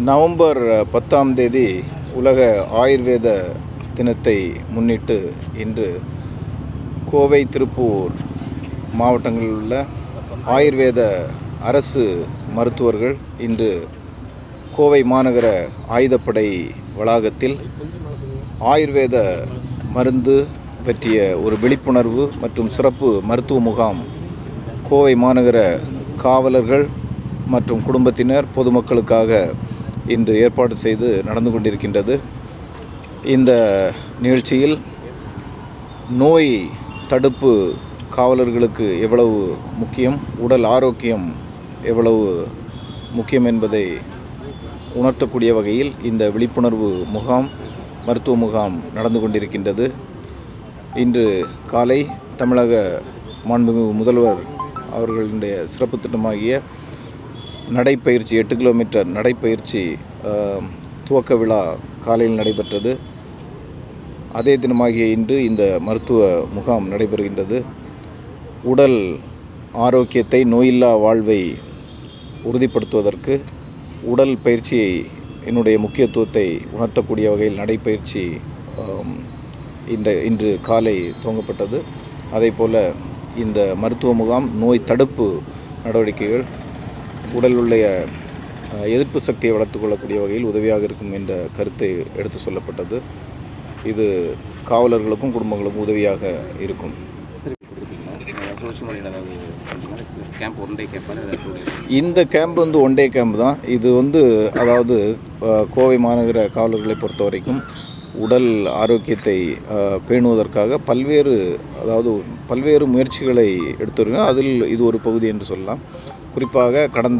November பத்தாம் தேதி உலக ஆயுர்வேத தினத்தை முன்னிட்டு இன்று கோவை திருப்பூர் மாவட்டங்களில் உள்ள ஆயுர்வேத அரசு மருத்துவர்கள் இன்று கோவை மாநகர ஆயுதப்படை வளாகத்தில் ஆயுர்வேத மருந்து பற்றிய ஒரு விழிப்புணர்வு மற்றும் சிறப்பு மருத்துவ முகாம் கோவை மாநகர காவலர்கள் மற்றும் குடும்பத்தினர் பொதுமக்களுக்காக இன்று ஏற்பாடு செய்து நடந்து கொண்டிருக்கின்றது இந்த நிகழ்ச்சியில் நோய் தடுப்பு காவலர்களுக்கு எவ்வளவு முக்கியம் உடல் ஆரோக்கியம் எவ்வளவு முக்கியம் என்பதை உணர்த்தக்கூடிய வகையில் இந்த விழிப்புணர்வு முகாம் மருத்துவ முகாம் நடந்து கொண்டிருக்கின்றது இன்று காலை தமிழக மாண்புமிகு முதல்வர் அவர்களுடைய சிறப்பு திட்டமாகிய நடைப்பயிற்சி எட்டு கிலோமீட்டர் நடைப்பயிற்சி ஆஹ், துவக்க விழா காலையில் நடைபெற்றது அதே தினமாகிய இன்று இந்த மருத்துவ முகாம் நடைபெறுகின்றது உடல் ஆரோக்கியத்தை நோயில்லா வாழ்வை உறுதிப்படுத்துவதற்கு உடல் பயிற்சியை என்னுடைய முக்கியத்துவத்தை உணர்த்தக்கூடிய வகையில் நடைப்பயிற்சி ஆம், இந்த இன்று காலை துவங்கப்பட்டது அதே போல் இந்த மருத்துவ முகாம் நோய் தடுப்பு நடவடிக்கைகள் உடல் உள்ள அஹ், எதிர்ப்பு சக்தியை வளர்த்துக் கொள்ளக்கூடிய வகையில் உதவியாக இருக்கும் என்ற கருத்தை எடுத்து சொல்லப்பட்டது இது காவலர்களுக்கும் குடும்பங்களுக்கும் உதவியாக இருக்கும் சரி கொடுத்துருக்கீங்களா சுழற்சி முறையில் ஏதாவது பண்ணுறீங்களா கேம்ப் ஒன் டே கேம்ப் ஏதாவது டூ டேஸ் இந்த கேம்ப் வந்து ஒன் டே கேம்ப் தான் இது வந்து அதாவது அஹ், கோவை மாநகர காவலர்களை பொறுத்த வரைக்கும் உடல் ஆரோக்கியத்தை அஹ், பேணுவதற்காக பல்வேறு அதாவது பல்வேறு முயற்சிகளை எடுத்துருக்கோம் அதில் இது ஒரு பகுதி என்று சொல்லலாம் குறிப்பாக கடந்த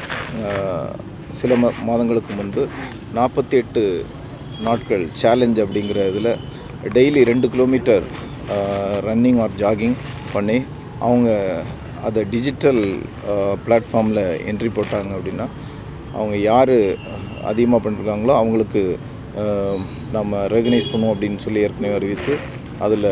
அஹ், சில ம மாதங்களுக்கு முன்பு நாற்பத்தி எட்டு நாட்கள் சேலஞ்ச் அப்படிங்கிற இதில் டெய்லி ரெண்டு கிலோமீட்டர் ரன்னிங் ஆர் ஜாகிங் பண்ணி அவங்க அதை டிஜிட்டல் பிளாட்ஃபார்மில் என்ட்ரி போட்டாங்க அப்படின்னா அவங்க யார் அதிகமாக பண்ணிருக்காங்களோ அவங்களுக்கு அஹ், நம்ம ரெகனைஸ் பண்ணுவோம் அப்படின்னு சொல்லி ஏற்கனவே அறிவித்து அதில்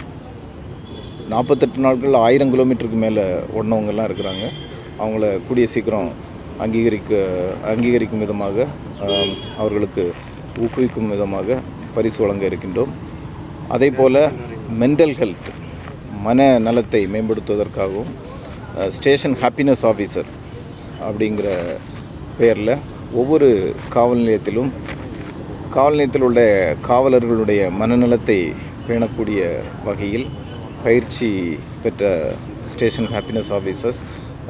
நாற்பத்தெட்டு நாட்கள் ஆயிரம் கிலோமீட்டருக்கு மேலே ஓடினவங்கெல்லாம் இருக்கிறாங்க அவங்கள கூடிய சீக்கிரம் அங்கீகரிக்க அங்கீகரிக்கும் விதமாக ஆம், அவர்களுக்கு ஊக்குவிக்கும் விதமாக பரிசு வழங்க இருக்கின்றோம் அதே போல் மென்டல் ஹெல்த் மன நலத்தை மேம்படுத்துவதற்காகவும் ஸ்டேஷன் ஹாப்பினஸ் ஆஃபீஸர் அப்படிங்கிற பெயரில் ஒவ்வொரு காவல் நிலையத்திலும் காவல் நிலையத்தில் உள்ள காவலர்களுடைய மனநலத்தை பேணக்கூடிய வகையில் பயிற்சி பெற்ற ஸ்டேஷன் ஹாப்பினஸ் ஆஃபீஸர்ஸ்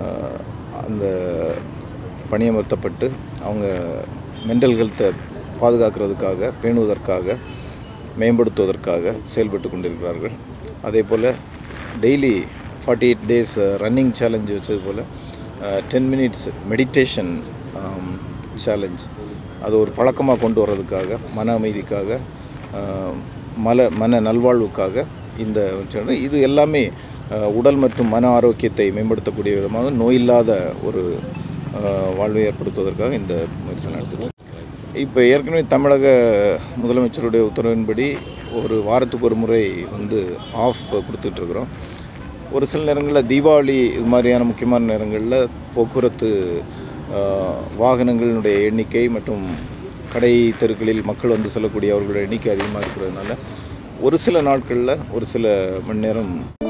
அந்த பணியமர்த்தப்பட்டு அவங்க மென்டல் ஹெல்த்தை பாதுகாக்கிறதுக்காக பேணுவதற்காக மேம்படுத்துவதற்காக செயல்பட்டு கொண்டிருக்கிறார்கள் அதே போல் daily forty eight days running challenge வச்சது போல் டென் மினிட்ஸ் மெடிடேஷன் சேலஞ்ச் அது ஒரு பழக்கமாக கொண்டு வர்றதுக்காக மன அமைதிக்காக ஆஹ், மல மன நல்வாழ்வுக்காக இந்த challenge. இது எல்லாமே ஆஹ், உடல் மற்றும் மன ஆரோக்கியத்தை மேம்படுத்தக்கூடிய விதமாக நோயில்லாத ஒரு ஆஹ், வாழ்வை ஏற்படுத்துவதற்காக இந்த முயற்சி நடத்துகிறோம் இப்போ ஏற்கனவே தமிழக முதலமைச்சருடைய உத்தரவின்படி ஒரு வாரத்துக்கு ஒரு முறை வந்து ஆஃப் கொடுத்துட்ருக்குறோம் ஒரு சில நேரங்களில் தீபாவளி இது மாதிரியான முக்கியமான நேரங்களில் போக்குவரத்து ஆஹ், வாகனங்களினுடைய எண்ணிக்கை மற்றும் கடை தெருக்களில் மக்கள் வந்து செல்லக்கூடிய அவர்களுடைய எண்ணிக்கை அதிகமாக இருக்கிறதுனால ஒரு சில நாட்களில் ஒரு சில மணி நேரம்